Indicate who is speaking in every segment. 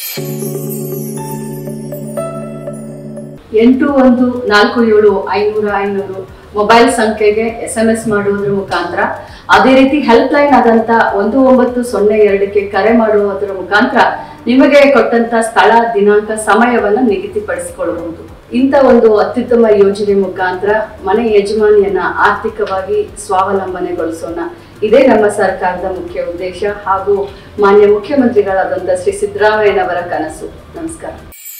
Speaker 1: ಎಂಟು ಒಂದು ನಾಲ್ಕು ಏಳು ಐನೂರ ಐನೂರು ಮೊಬೈಲ್ ಸಂಖ್ಯೆಗೆ ಎಸ್ ಎಂ ಎಸ್ ಮಾಡುವುದರ ಮುಖಾಂತರ ಅದೇ ರೀತಿ ಹೆಲ್ಪ್ ಲೈನ್ ಆದಂತ ಒಂದು ಒಂಬತ್ತು ಸೊನ್ನೆ ಎರಡಕ್ಕೆ ಕರೆ ಮಾಡುವುದರ ಮುಖಾಂತರ ನಿಮಗೆ ಕೊಟ್ಟಂತ ಸ್ಥಳ ದಿನಾಂಕ ಸಮಯವನ್ನ ನಿಗದಿಪಡಿಸಿಕೊಳ್ಳಬಹುದು ಇಂಥ ಒಂದು ಅತ್ಯುತ್ತಮ ಯೋಜನೆ ಮುಖಾಂತರ ಮನೆ ಯಜಮಾನಿಯನ್ನ ಆರ್ಥಿಕವಾಗಿ ಸ್ವಾವಲಂಬನೆಗೊಳಿಸೋಣ ಇದೇ ನಮ್ಮ ಸರ್ಕಾರದ ಮುಖ್ಯ ಉದ್ದೇಶ ಹಾಗೂ ಮಾನ್ಯ ಮುಖ್ಯಮಂತ್ರಿಗಳಾದಂಥ ಶ್ರೀ ಸಿದ್ದರಾಮಯ್ಯನವರ ಕನಸು ನಮಸ್ಕಾರ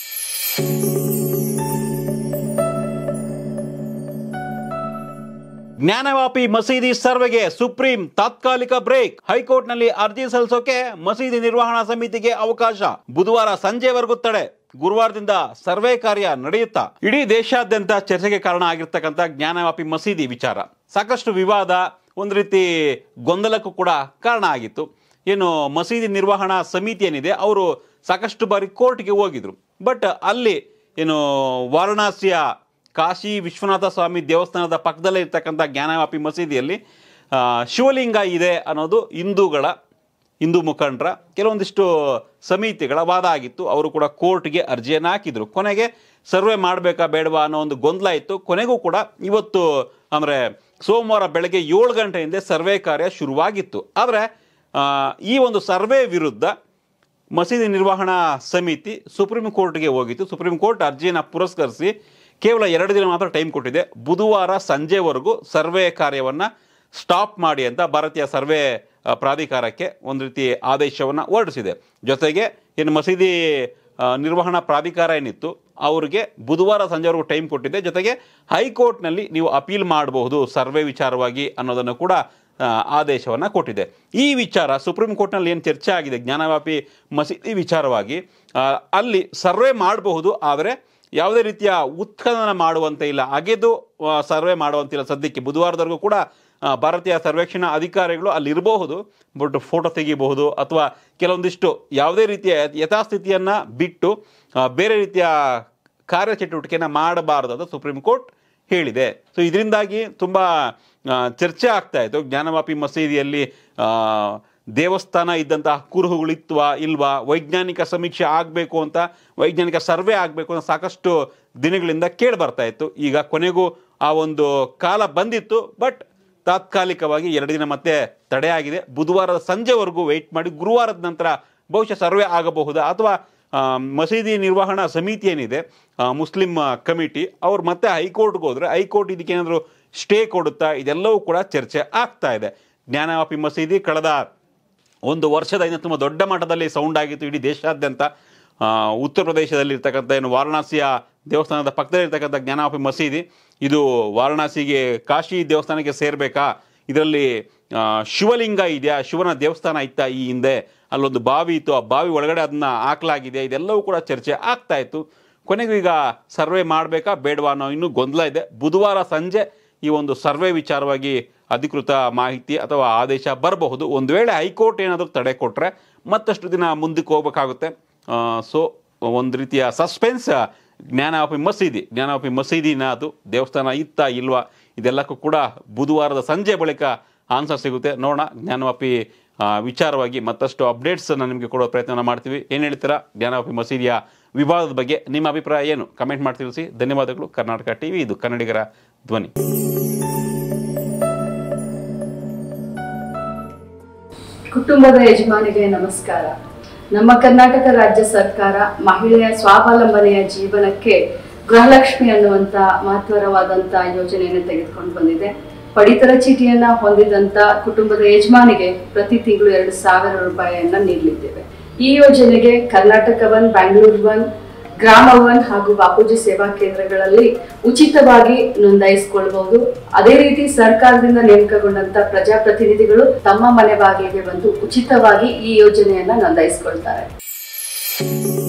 Speaker 2: ಜ್ಞಾನವಾಪಿ ಮಸೀದಿ ಸರ್ವೆಗೆ ಸುಪ್ರೀಂ ತಾತ್ಕಾಲಿಕ ಬ್ರೇಕ್ ಹೈಕೋರ್ಟ್ನಲ್ಲಿ ಅರ್ಜಿ ಸಲ್ಲಿಸೋಕೆ ಮಸೀದಿ ನಿರ್ವಹಣಾ ಸಮಿತಿಗೆ ಅವಕಾಶ ಬುಧವಾರ ಸಂಜೆವರೆಗೂ ತಡೆ ಗುರುವಾರದಿಂದ ಸರ್ವೆ ಕಾರ್ಯ ನಡೆಯುತ್ತಾ ಇಡೀ ದೇಶಾದ್ಯಂತ ಚರ್ಚೆಗೆ ಕಾರಣ ಆಗಿರ್ತಕ್ಕಂಥ ಜ್ಞಾನವಾಪಿ ಮಸೀದಿ ವಿಚಾರ ಸಾಕಷ್ಟು ವಿವಾದ ಒಂದು ರೀತಿ ಗೊಂದಲಕ್ಕೂ ಕೂಡ ಕಾರಣ ಆಗಿತ್ತು ಏನು ಮಸೀದಿ ನಿರ್ವಹಣಾ ಸಮಿತಿ ಏನಿದೆ ಅವರು ಸಾಕಷ್ಟು ಬಾರಿ ಕೋರ್ಟ್ಗೆ ಹೋಗಿದ್ರು ಬಟ್ ಅಲ್ಲಿ ಏನು ವಾರಣಾಸಿಯ ಕಾಶಿ ವಿಶ್ವನಾಥ ಸ್ವಾಮಿ ದೇವಸ್ಥಾನದ ಪಕ್ಕದಲ್ಲೇ ಇರ್ತಕ್ಕಂಥ ಜ್ಞಾನವಾಪಿ ಮಸೀದಿಯಲ್ಲಿ ಆ, ಶಿವಲಿಂಗ ಇದೆ ಅನ್ನೋದು ಹಿಂದೂಗಳ ಹಿಂದೂ ಮುಖಂಡರ ಕೆಲವೊಂದಿಷ್ಟು ಸಮಿತಿಗಳ ವಾದ ಆಗಿತ್ತು ಅವರು ಕೂಡ ಕೋರ್ಟ್ಗೆ ಅರ್ಜಿಯನ್ನು ಹಾಕಿದ್ರು ಕೊನೆಗೆ ಸರ್ವೆ ಮಾಡಬೇಕಾ ಬೇಡವಾ ಅನ್ನೋ ಒಂದು ಗೊಂದಲ ಇತ್ತು ಕೊನೆಗೂ ಕೂಡ ಇವತ್ತು ಅಂದರೆ ಸೋಮವಾರ ಬೆಳಗ್ಗೆ ಏಳು ಗಂಟೆಯಿಂದ ಸರ್ವೆ ಕಾರ್ಯ ಶುರುವಾಗಿತ್ತು ಆದರೆ ಈ ಒಂದು ಸರ್ವೆ ವಿರುದ್ಧ ಮಸೀದಿ ನಿರ್ವಹಣಾ ಸಮಿತಿ ಸುಪ್ರೀಂ ಕೋರ್ಟ್ಗೆ ಹೋಗಿತ್ತು ಸುಪ್ರೀಂ ಕೋರ್ಟ್ ಅರ್ಜಿಯನ್ನು ಪುರಸ್ಕರಿಸಿ ಕೇವಲ ಎರಡು ದಿನ ಮಾತ್ರ ಟೈಮ್ ಕೊಟ್ಟಿದೆ ಬುಧವಾರ ಸಂಜೆವರೆಗೂ ಸರ್ವೆ ಕಾರ್ಯವನ್ನು ಸ್ಟಾಪ್ ಮಾಡಿ ಅಂತ ಭಾರತೀಯ ಸರ್ವೆ ಆ, ಪ್ರಾಧಿಕಾರಕ್ಕೆ ಒಂದು ರೀತಿ ಆದೇಶವನ್ನು ಹೊರಡಿಸಿದೆ ಜೊತೆಗೆ ಏನು ಮಸೀದಿ ಆ, ನಿರ್ವಹಣಾ ಪ್ರಾಧಿಕಾರ ಏನಿತ್ತು ಅವ್ರಿಗೆ ಬುಧವಾರ ಸಂಜೆವರೆಗೂ ಟೈಮ್ ಕೊಟ್ಟಿದೆ ಜೊತೆಗೆ ಹೈಕೋರ್ಟ್ನಲ್ಲಿ ನೀವು ಅಪೀಲ್ ಮಾಡಬಹುದು ಸರ್ವೆ ವಿಚಾರವಾಗಿ ಅನ್ನೋದನ್ನು ಕೂಡ ಆದೇಶವನ್ನು ಕೊಟ್ಟಿದೆ ಈ ವಿಚಾರ ಸುಪ್ರೀಂ ಕೋರ್ಟ್ನಲ್ಲಿ ಏನು ಚರ್ಚೆ ಆಗಿದೆ ಜ್ಞಾನವ್ಯಾಪಿ ಮಸೀದಿ ವಿಚಾರವಾಗಿ ಆ, ಅಲ್ಲಿ ಸರ್ವೆ ಮಾಡಬಹುದು ಆದರೆ ಯಾವುದೇ ರೀತಿಯ ಉತ್ಖನನ ಮಾಡುವಂತೆ ಇಲ್ಲ ಅಗೆದು ಆ, ಸರ್ವೆ ಮಾಡುವಂತಿಲ್ಲ ಸದ್ಯಕ್ಕೆ ಬುಧವಾರದವರೆಗೂ ಕೂಡ ಆ, ಭಾರತೀಯ ಸರ್ವೇಕ್ಷಣಾ ಅಧಿಕಾರಿಗಳು ಅಲ್ಲಿ ಇರಬಹುದು ಬಟ್ ಫೋಟೋ ತೆಗಿಬಹುದು ಅಥವಾ ಕೆಲವೊಂದಿಷ್ಟು ಯಾವುದೇ ರೀತಿಯ ಯಥಾಸ್ಥಿತಿಯನ್ನು ಬಿಟ್ಟು ಆ, ಬೇರೆ ರೀತಿಯ ಕಾರ್ಯಚಟುವಟಿಕೆಯನ್ನು ಮಾಡಬಾರದು ಅಂತ ಸುಪ್ರೀಂ ಕೋರ್ಟ್ ಹೇಳಿದೆ ಸೊ ಇದರಿಂದಾಗಿ ತುಂಬ ಆ, ಚರ್ಚೆ ಆಗ್ತಾ ಇತ್ತು ಜ್ಞಾನವಾಪಿ ಮಸೀದಿಯಲ್ಲಿ ಆ, ದೇವಸ್ಥಾನ ಇದ್ದಂತಹ ಕುರುಹುಗಳಿತ್ವಾ ಇಲ್ವಾ ವೈಜ್ಞಾನಿಕ ಸಮೀಕ್ಷೆ ಆಗಬೇಕು ಅಂತ ವೈಜ್ಞಾನಿಕ ಸರ್ವೆ ಆಗಬೇಕು ಅಂತ ಸಾಕಷ್ಟು ದಿನಗಳಿಂದ ಕೇಳಿ ಬರ್ತಾ ಇತ್ತು ಈಗ ಕೊನೆಗೂ ಆ ಒಂದು ಕಾಲ ಬಂದಿತ್ತು ಬಟ್ ತಾತ್ಕಾಲಿಕವಾಗಿ ಎರಡು ದಿನ ಮತ್ತೆ ತಡೆಯಾಗಿದೆ ಬುಧವಾರದ ಸಂಜೆವರೆಗೂ ವೆಯ್ಟ್ ಮಾಡಿ ಗುರುವಾರದ ನಂತರ ಬಹುಶಃ ಸರ್ವೆ ಆಗಬಹುದಾ ಅಥವಾ ಆ, ಮಸೀದಿ ನಿರ್ವಹಣಾ ಸಮಿತಿ ಏನಿದೆ ಆ, ಮುಸ್ಲಿಂ ಆ, ಕಮಿಟಿ ಅವ್ರು ಮತ್ತೆ ಹೈಕೋರ್ಟ್ಗೆ ಹೋದ್ರೆ ಹೈಕೋರ್ಟ್ ಇದಕ್ಕೇನಾದರೂ ಸ್ಟೇ ಕೊಡುತ್ತಾ ಇದೆಲ್ಲವೂ ಕೂಡ ಚರ್ಚೆ ಆಗ್ತಾ ಇದೆ ಜ್ಞಾನವಾಪಿ ಮಸೀದಿ ಕಳೆದ ಒಂದು ವರ್ಷದಿಂದ ತುಂಬ ದೊಡ್ಡ ಮಟ್ಟದಲ್ಲಿ ಸೌಂಡ್ ಆಗಿತ್ತು ಇಡೀ ದೇಶಾದ್ಯಂತ ಆ, ಉತ್ತರ ಪ್ರದೇಶದಲ್ಲಿ ಇರ್ತಕ್ಕಂಥ ಏನು ವಾರಣಾಸಿಯ ದೇವಸ್ಥಾನದ ಪಕ್ಕದಲ್ಲಿ ಇರ್ತಕ್ಕಂಥ ಜ್ಞಾನವಾಪಿ ಮಸೀದಿ ಇದು ವಾರಣಾಸಿಗೆ ಕಾಶಿ ದೇವಸ್ಥಾನಕ್ಕೆ ಸೇರಬೇಕಾ ಇದರಲ್ಲಿ ಆ, ಶಿವಲಿಂಗ ಇದೆಯಾ ಶಿವನ ದೇವಸ್ಥಾನ ಇತ್ತಾ ಈ ಹಿಂದೆ ಅಲ್ಲೊಂದು ಬಾವಿ ಇತ್ತು ಆ ಬಾವಿ ಒಳಗಡೆ ಅದನ್ನ ಹಾಕಲಾಗಿದೆ ಇದೆಲ್ಲವೂ ಕೂಡ ಚರ್ಚೆ ಆಗ್ತಾ ಇತ್ತು ಕೊನೆಗೂ ಈಗ ಸರ್ವೆ ಮಾಡಬೇಕಾ ಬೇಡವಾ ಅನ್ನೋ ಇನ್ನೂ ಗೊಂದಲ ಇದೆ ಬುಧವಾರ ಸಂಜೆ ಈ ಒಂದು ಸರ್ವೆ ವಿಚಾರವಾಗಿ ಅಧಿಕೃತ ಮಾಹಿತಿ ಅಥವಾ ಆದೇಶ ಬರಬಹುದು ಒಂದು ವೇಳೆ ಹೈಕೋರ್ಟ್ ಏನಾದರೂ ತಡೆ ಕೊಟ್ಟರೆ ಮತ್ತಷ್ಟು ದಿನ ಮುಂದಕ್ಕೆ ಹೋಗ್ಬೇಕಾಗುತ್ತೆ ಸೊ ಒಂದು ರೀತಿಯ ಸಸ್ಪೆನ್ಸ್ ಜ್ಞಾನವಾಪಿ ಮಸೀದಿ ಜ್ಞಾನವಾಪಿ ಮಸೀದಿನ ಅದು ದೇವಸ್ಥಾನ ಇತ್ತಾ ಇಲ್ವಾ ಇದೆಲ್ಲಕ್ಕೂ ಕೂಡ ಬುಧವಾರದ ಸಂಜೆ ಬಳಿಕ ಆನ್ಸರ್ ಸಿಗುತ್ತೆ ನೋಡೋಣ ಜ್ಞಾನವಾಪಿ ಆ, ವಿಚಾರವಾಗಿ ಮತ್ತಷ್ಟು ಅಪ್ಡೇಟ್ಸನ್ನು ನಿಮಗೆ ಕೊಡೋ ಪ್ರಯತ್ನ ಮಾಡ್ತೀವಿ ಏನು ಹೇಳ್ತೀರಾ ಜ್ಞಾನವಾಪಿ ಮಸೀದಿಯ ವಿವಾದದ ಬಗ್ಗೆ ನಿಮ್ಮ ಅಭಿಪ್ರಾಯ ಏನು ಕಮೆಂಟ್ ಮಾಡಿ ತಿಳಿಸಿ ಧನ್ಯವಾದಗಳು ಕರ್ನಾಟಕ ಟಿವಿ ಇದು ಕನ್ನಡಿಗರ ಧ್ವನಿ
Speaker 1: ಕುಟುಂಬದ ಯಜಮಾನಿಗೆ ನಮಸ್ಕಾರ ನಮ್ಮ ಕರ್ನಾಟಕ ರಾಜ್ಯ ಸರ್ಕಾರ ಮಹಿಳೆಯ ಸ್ವಾವಲಂಬನೆಯ ಜೀವನಕ್ಕೆ ಗೃಹಲಕ್ಷ್ಮಿ ಅನ್ನುವಂತ ಮಹತ್ವರವಾದಂತ ಯೋಜನೆಯನ್ನು ತೆಗೆದುಕೊಂಡು ಬಂದಿದೆ ಪಡಿತರ ಚೀಟಿಯನ್ನ ಹೊಂದಿದಂತ ಕುಟುಂಬದ ಯಜಮಾನಿಗೆ ಪ್ರತಿ ತಿಂಗಳು ಎರಡು ಸಾವಿರ ರೂಪಾಯಿಯನ್ನ ನೀಡಲಿದ್ದೇವೆ ಈ ಯೋಜನೆಗೆ Karnataka one Bangalore one Grama one ಹಾಗೂ ಬಾಪೂಜಿ ಸೇವಾ ಕೇಂದ್ರಗಳಲ್ಲಿ ಉಚಿತವಾಗಿ ನೋಂದಾಯಿಸಿಕೊಳ್ಳಬಹುದು ಅದೇ ರೀತಿ ಸರ್ಕಾರದಿಂದ ನೇಮಕಗೊಂಡಂತ ಪ್ರಜಾಪ್ರತಿನಿಧಿಗಳು ತಮ್ಮ ಮನೆ ಬಾಗಿಲಿಗೆ ಬಂದು ಉಚಿತವಾಗಿ ಈ ಯೋಜನೆಯನ್ನ ನೋಂದಾಯಿಸಿಕೊಳ್ತಾರೆ